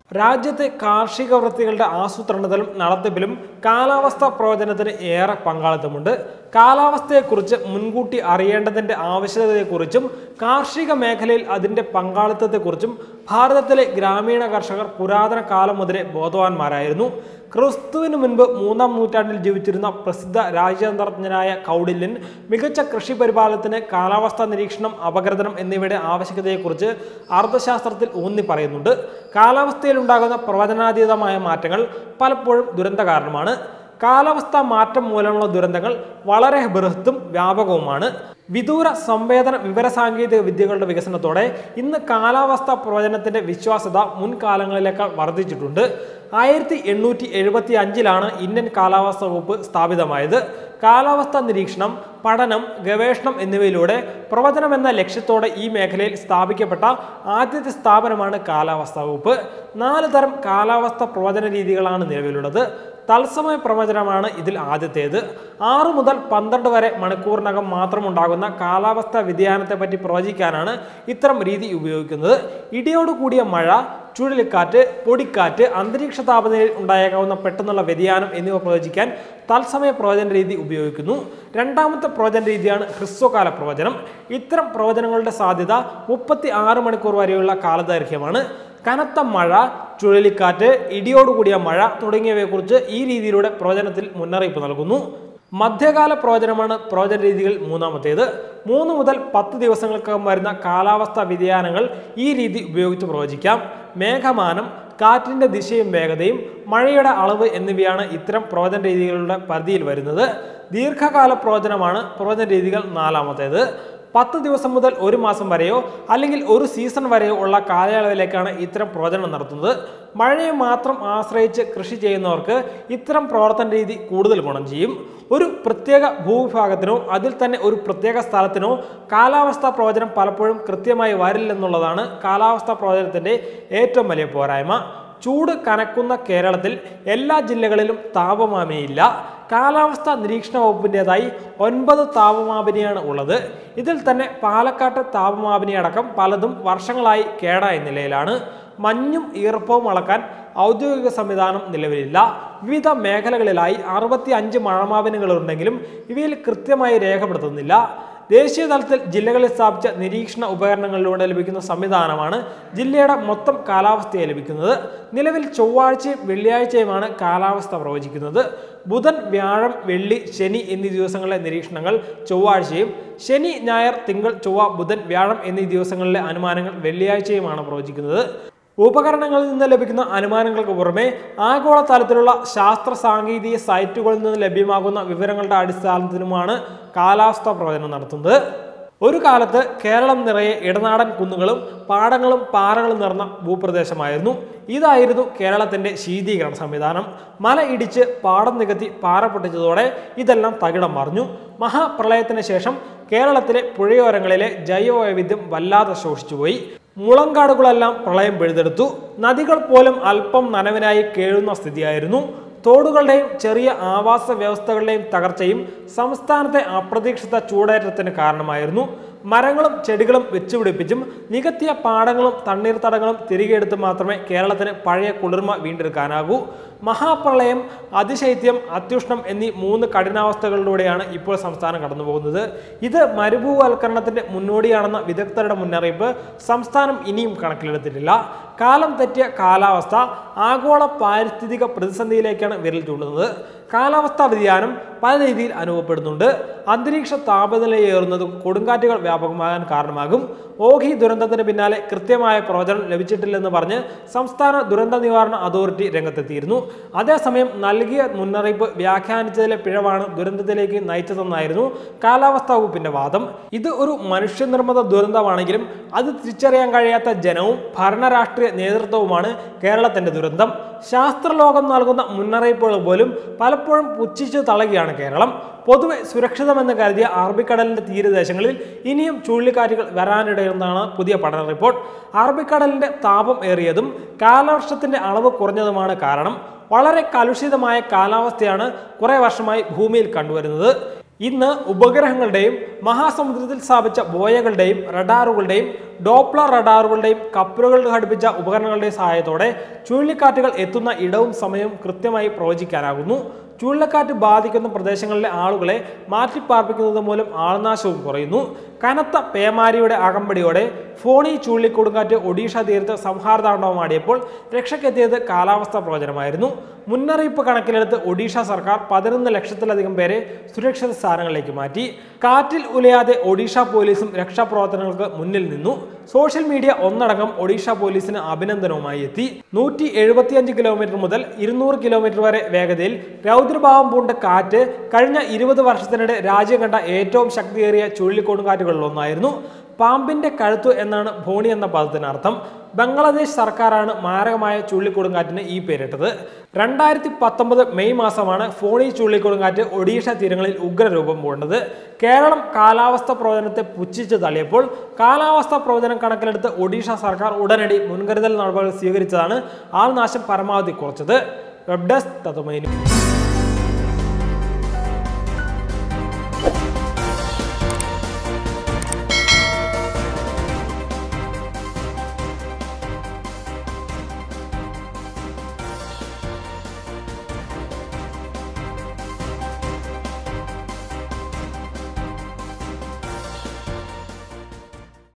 രാജ്യത്തെ കാർഷിക വൃത്തികളുടെ ആസൂത്രണത്തിലും നടത്തിപ്പിലും കാലാവസ്ഥ പ്രവചനത്തിന് ഏറെ പങ്കാളിത്തമുണ്ട് കാലാവസ്ഥയെക്കുറിച്ച് മുൻകൂട്ടി അറിയേണ്ടതിന്റെ ആവശ്യകതയെക്കുറിച്ചും കാർഷിക മേഖലയിൽ അതിന്റെ പങ്കാളിത്തത്തെക്കുറിച്ചും ഭാരതത്തിലെ ഗ്രാമീണ കർഷകർ പുരാതന കാലം മുതലേ ബോധവാന്മാരായിരുന്നു ക്രിസ്തുവിന് മുൻപ് മൂന്നാം നൂറ്റാണ്ടിൽ ജീവിച്ചിരുന്ന പ്രസിദ്ധ രാജ്യതന്ത്രജ്ഞനായ കൗഡില്യൻ മികച്ച കൃഷി പരിപാലനത്തിന് കാലാവസ്ഥാ നിരീക്ഷണം അപഗ്രഥനം എന്നിവയുടെ ആവശ്യകതയെക്കുറിച്ച് അർത്ഥശാസ്ത്രത്തിൽ ഊന്നി പറയുന്നുണ്ട് കാലാവസ്ഥയിൽ ഉണ്ടാകുന്ന പ്രവചനാതീതമായ മാറ്റങ്ങൾ പലപ്പോഴും ദുരന്ത കാരണമാണ് കാലാവസ്ഥ മാറ്റം മൂലമുള്ള ദുരന്തങ്ങൾ വളരെ ബൃഹത്തും വ്യാപകവുമാണ് വിദൂര സംവേദന വിവരസാങ്കേതിക വിദ്യകളുടെ വികസനത്തോടെ ഇന്ന് കാലാവസ്ഥ പ്രവചനത്തിന്റെ വിശ്വാസ്യത മുൻകാലങ്ങളിലേക്കാൾ വർദ്ധിച്ചിട്ടുണ്ട് ആയിരത്തി എണ്ണൂറ്റി എഴുപത്തി അഞ്ചിലാണ് ഇന്ത്യൻ കാലാവസ്ഥ വകുപ്പ് സ്ഥാപിതമായത് കാലാവസ്ഥ നിരീക്ഷണം പഠനം ഗവേഷണം എന്നിവയിലൂടെ പ്രവചനം എന്ന ലക്ഷ്യത്തോടെ ഈ മേഖലയിൽ സ്ഥാപിക്കപ്പെട്ട ആദ്യത്തെ സ്ഥാപനമാണ് കാലാവസ്ഥാ വകുപ്പ് നാല് തരം കാലാവസ്ഥ പ്രവചന രീതികളാണ് നിലവിലുള്ളത് തത്സമയ പ്രവചനമാണ് ഇതിൽ ആദ്യത്തേത് ആറ് മുതൽ പന്ത്രണ്ട് വരെ മണിക്കൂറിനകം മാത്രം ഉണ്ടാകുന്ന കാലാവസ്ഥാ വ്യതിയാനത്തെ പറ്റി പ്രവചിക്കാനാണ് ഇത്തരം രീതി ഉപയോഗിക്കുന്നത് ഇടിയോട് കൂടിയ മഴ ചുഴലിക്കാറ്റ് പൊടിക്കാറ്റ് അന്തരീക്ഷ താപനിലയിൽ ഉണ്ടായേക്കാവുന്ന പെട്ടെന്നുള്ള വ്യതിയാനം എന്നിവ പ്രവചിക്കാൻ തത്സമയ പ്രവചന രീതി ഉപയോഗിക്കുന്നു രണ്ടാമത്തെ പ്രവചന രീതിയാണ് ഹ്രസ്വകാല പ്രവചനം ഇത്തരം പ്രവചനങ്ങളുടെ സാധ്യത മുപ്പത്തി ആറ് മണിക്കൂർ വരെയുള്ള കാലദൈർഘ്യമാണ് കനത്ത മഴ ചുഴലിക്കാറ്റ് ഇടിയോടുകൂടിയ മഴ തുടങ്ങിയവയെക്കുറിച്ച് ഈ രീതിയിലൂടെ പ്രവചനത്തിൽ മുന്നറിയിപ്പ് നൽകുന്നു മധ്യകാല പ്രവചനമാണ് പ്രവചന രീതികൾ മൂന്നാമത്തേത് മൂന്ന് മുതൽ പത്ത് ദിവസങ്ങൾക്കകം വരുന്ന കാലാവസ്ഥാ വ്യതിയാനങ്ങൾ ഈ രീതി ഉപയോഗിച്ച് പ്രവചിക്കാം മേഘമാനം കാറ്റിന്റെ ദിശയും വേഗതയും മഴയുടെ അളവ് എന്നിവയാണ് ഇത്തരം പ്രവചന രീതികളുടെ പരിധിയിൽ വരുന്നത് ദീർഘകാല പ്രവചനമാണ് പ്രവചന രീതികൾ നാലാമത്തേത് പത്ത് ദിവസം മുതൽ ഒരു മാസം വരെയോ അല്ലെങ്കിൽ ഒരു സീസൺ വരെയോ ഉള്ള കാലയളവിലേക്കാണ് ഇത്തരം പ്രവചനം നടത്തുന്നത് മഴയെ മാത്രം ആശ്രയിച്ച് കൃഷി ചെയ്യുന്നവർക്ക് ഇത്തരം പ്രവർത്തന രീതി കൂടുതൽ ഗുണം ചെയ്യും ഒരു പ്രത്യേക ഭൂവിഭാഗത്തിനോ അതിൽ തന്നെ ഒരു പ്രത്യേക സ്ഥലത്തിനോ കാലാവസ്ഥാ പ്രവചനം പലപ്പോഴും കൃത്യമായി വരില്ലെന്നുള്ളതാണ് കാലാവസ്ഥാ പ്രവചനത്തിന്റെ ഏറ്റവും വലിയ പോരായ്മ ചൂട് കനക്കുന്ന കേരളത്തിൽ എല്ലാ ജില്ലകളിലും താപമാപിനിയില്ല കാലാവസ്ഥാ നിരീക്ഷണ വകുപ്പിൻ്റെതായി ഒൻപത് താപമാപിനിയാണ് ഉള്ളത് ഇതിൽ തന്നെ പാലക്കാട്ട് താപമാപിനി അടക്കം പലതും വർഷങ്ങളായി കേടായ നിലയിലാണ് മഞ്ഞും ഈർപ്പവും അളക്കാൻ ഔദ്യോഗിക സംവിധാനം നിലവിലില്ല വിവിധ മേഖലകളിലായി അറുപത്തി അഞ്ച് മഴമാപിനികളുണ്ടെങ്കിലും ഇവയിൽ കൃത്യമായി രേഖപ്പെടുത്തുന്നില്ല ദേശീയ തലത്തിൽ ജില്ലകളിൽ സ്ഥാപിച്ച നിരീക്ഷണ ഉപകരണങ്ങളിലൂടെ ലഭിക്കുന്ന സംവിധാനമാണ് ജില്ലയുടെ മൊത്തം കാലാവസ്ഥയെ ലഭിക്കുന്നത് നിലവിൽ ചൊവ്വാഴ്ചയും വെള്ളിയാഴ്ചയുമാണ് കാലാവസ്ഥ പ്രവചിക്കുന്നത് ബുധൻ വ്യാഴം വെള്ളി ശനി എന്നീ ദിവസങ്ങളിലെ നിരീക്ഷണങ്ങൾ ചൊവ്വാഴ്ചയും ശനി ഞായർ തിങ്കൾ ചൊവ്വ ബുധൻ വ്യാഴം എന്നീ ദിവസങ്ങളിലെ അനുമാനങ്ങൾ വെള്ളിയാഴ്ചയുമാണ് പ്രവചിക്കുന്നത് ഉപകരണങ്ങളിൽ നിന്ന് ലഭിക്കുന്ന അനുമാനങ്ങൾക്ക് പുറമെ ആഗോള തലത്തിലുള്ള ശാസ്ത്ര സാങ്കേതിക സൈറ്റുകളിൽ നിന്ന് ലഭ്യമാകുന്ന വിവരങ്ങളുടെ അടിസ്ഥാനത്തിലുമാണ് കാലാവസ്ഥാ പ്രവചനം നടത്തുന്നത് ഒരു കാലത്ത് കേരളം നിറയെ ഇടനാടൻ കുന്നുകളും പാടങ്ങളും പാറകളും നിറഞ്ഞ ഭൂപ്രദേശമായിരുന്നു ഇതായിരുന്നു കേരളത്തിന്റെ ശീതീകരണ സംവിധാനം മല ഇടിച്ച് പാടം നികത്തി പാറ പൊട്ടിച്ചതോടെ ഇതെല്ലാം തകിടം മറിഞ്ഞു മഹാപ്രളയത്തിന് ശേഷം കേരളത്തിലെ പുഴയോരങ്ങളിലെ ജൈവവൈവിധ്യം വല്ലാതെ ശോഷിച്ചുപോയി മുളങ്കാടുകളെല്ലാം പ്രളയം പിഴുതെടുത്തു നദികൾ പോലും അല്പം നനവിനായി കേഴുന്ന സ്ഥിതിയായിരുന്നു തോടുകളുടെയും ചെറിയ ആവാസ വ്യവസ്ഥകളുടെയും തകർച്ചയും സംസ്ഥാനത്തെ അപ്രതീക്ഷിത ചൂടേറ്റത്തിന് കാരണമായിരുന്നു മരങ്ങളും ചെടികളും വെച്ചുപിടിപ്പിച്ചും നികത്തിയ പാടങ്ങളും തണ്ണീർത്തടങ്ങളും തിരികെ എടുത്ത് മാത്രമേ കേരളത്തിന് പഴയ കുളിർമ വീണ്ടെടുക്കാനാകൂ മഹാപ്രളയം അതിശൈത്യം അത്യുഷ്ണം എന്നീ മൂന്ന് കഠിനാവസ്ഥകളിലൂടെയാണ് ഇപ്പോൾ സംസ്ഥാനം കടന്നുപോകുന്നത് ഇത് മരുഭൂവൽക്കരണത്തിന്റെ മുന്നോടിയാണെന്ന വിദഗ്ധരുടെ മുന്നറിയിപ്പ് സംസ്ഥാനം ഇനിയും കണക്കിലെടുത്തിട്ടില്ല കാലം തെറ്റിയ കാലാവസ്ഥ ആഗോള പാരിസ്ഥിതിക പ്രതിസന്ധിയിലേക്കാണ് വിരൽ ചൂണ്ടുന്നത് കാലാവസ്ഥാ വ്യതിയാനം പല രീതിയിൽ അനുഭവപ്പെടുന്നുണ്ട് അന്തരീക്ഷ താപനിലയേറുന്നതും കൊടുങ്കാറ്റുകൾ വ്യാപകമാകാൻ കാരണമാകും ഓഖി ദുരന്തത്തിന് പിന്നാലെ കൃത്യമായ പ്രവചനം ലഭിച്ചിട്ടില്ലെന്ന് പറഞ്ഞ് സംസ്ഥാന ദുരന്ത നിവാരണ അതോറിറ്റി രംഗത്തെത്തിയിരുന്നു അതേസമയം നൽകിയ മുന്നറിയിപ്പ് വ്യാഖ്യാനിച്ചതിലെ പിഴവാണ് ദുരന്തത്തിലേക്ക് നയിച്ചതെന്നായിരുന്നു കാലാവസ്ഥാ വകുപ്പിന്റെ വാദം ഇത് ഒരു മനുഷ്യനിർമ്മിത ദുരന്തമാണെങ്കിലും അത് തിരിച്ചറിയാൻ കഴിയാത്ത ജനവും ഭരണരാഷ്ട്രീയ നേതൃത്വവുമാണ് കേരളത്തിന്റെ ദുരന്തം ശാസ്ത്രലോകം നൽകുന്ന മുന്നറിയിപ്പുകൾ പോലും പലപ്പോഴും പുച്ഛിച്ചു തള്ളുകയാണ് കേരളം പൊതുവെ സുരക്ഷിതമെന്ന് കരുതിയ അറബിക്കടലിന്റെ തീരദേശങ്ങളിൽ ഇനിയും ചുഴലിക്കാറ്റുകൾ വരാനിടയുന്നതാണ് പുതിയ പഠന റിപ്പോർട്ട് അറബിക്കടലിന്റെ താപം ഏറിയതും കാലവർഷത്തിന്റെ അളവ് കുറഞ്ഞതുമാണ് കാരണം വളരെ കലുഷിതമായ കാലാവസ്ഥയാണ് കുറെ വർഷമായി ഭൂമിയിൽ കണ്ടുവരുന്നത് ഇന്ന് ഉപഗ്രഹങ്ങളുടെയും മഹാസമുദ്രത്തിൽ സ്ഥാപിച്ച ബോയകളുടെയും റഡാറുകളുടെയും ഡോപ്ലർ റഡാറുകളുടെയും കപ്പലുകൾ ഘടിപ്പിച്ച ഉപകരണങ്ങളുടെയും സഹായത്തോടെ ചുഴലിക്കാറ്റുകൾ എത്തുന്ന ഇടവും സമയവും കൃത്യമായി പ്രവചിക്കാനാകുന്നു ചുഴലിക്കാറ്റ് ബാധിക്കുന്ന പ്രദേശങ്ങളിലെ ആളുകളെ മാറ്റിപ്പാർപ്പിക്കുന്നത് മൂലം ആൾനാശവും കുറയുന്നു കനത്ത പേമാരിയുടെ അകമ്പടിയോടെ ഫോണി ചുഴലിക്കൊടുങ്കാറ്റ് ഒഡീഷ തീരത്ത് സംഹാരതാണ്ഡവമാടിയപ്പോൾ രക്ഷയ്ക്കെത്തിയത് കാലാവസ്ഥാ പ്രവചനമായിരുന്നു മുന്നറിയിപ്പ് കണക്കിലെടുത്ത് ഒഡീഷ സർക്കാർ പതിനൊന്ന് ലക്ഷത്തിലധികം പേരെ സുരക്ഷിത സ്ഥാനങ്ങളിലേക്ക് മാറ്റി കാറ്റിൽ ഉലയാതെ ഒഡീഷ പോലീസും രക്ഷാപ്രവർത്തനങ്ങൾക്ക് മുന്നിൽ നിന്നു സോഷ്യൽ മീഡിയ ഒന്നടങ്കം ഒഡീഷ പോലീസിന് അഭിനന്ദനവുമായി എത്തി നൂറ്റി എഴുപത്തിയഞ്ച് കിലോമീറ്റർ മുതൽ ഇരുന്നൂറ് കിലോമീറ്റർ വരെ വേഗതയിൽ രൗദ്രഭാവം പൂണ്ട കാറ്റ് കഴിഞ്ഞ ഇരുപത് വർഷത്തിനിടെ രാജ്യം കണ്ട ഏറ്റവും ശക്തിയേറിയ ചുഴലിക്കൊടുങ്കാറ്റുകളിലൊന്നായിരുന്നു പാമ്പിന്റെ കഴുത്തു എന്നാണ് ഭോണി എന്ന പദത്തിന് അർത്ഥം ബംഗ്ലാദേശ് സർക്കാരാണ് മാരകമായ ചുഴലിക്കൊടുങ്കാറ്റിന് ഈ പേരിട്ടത് രണ്ടായിരത്തി പത്തൊമ്പത് മെയ് മാസമാണ് ഫോണി ചുഴലിക്കൊടുങ്കാറ്റ് ഒഡീഷ തീരങ്ങളിൽ ഉഗ്രരൂപം പൂണ്ടത് കേരളം കാലാവസ്ഥ പ്രവചനത്തെ പുച്ഛിച്ച് തള്ളിയപ്പോൾ കാലാവസ്ഥ പ്രവചനം കണക്കിലെടുത്ത് ഒഡീഷ സർക്കാർ ഉടനടി മുൻകരുതൽ നടപടികൾ സ്വീകരിച്ചതാണ് ആൾനാശം പരമാവധി കുറച്ചത് വെബ് ഡെസ്ക് തത്തുമൈനി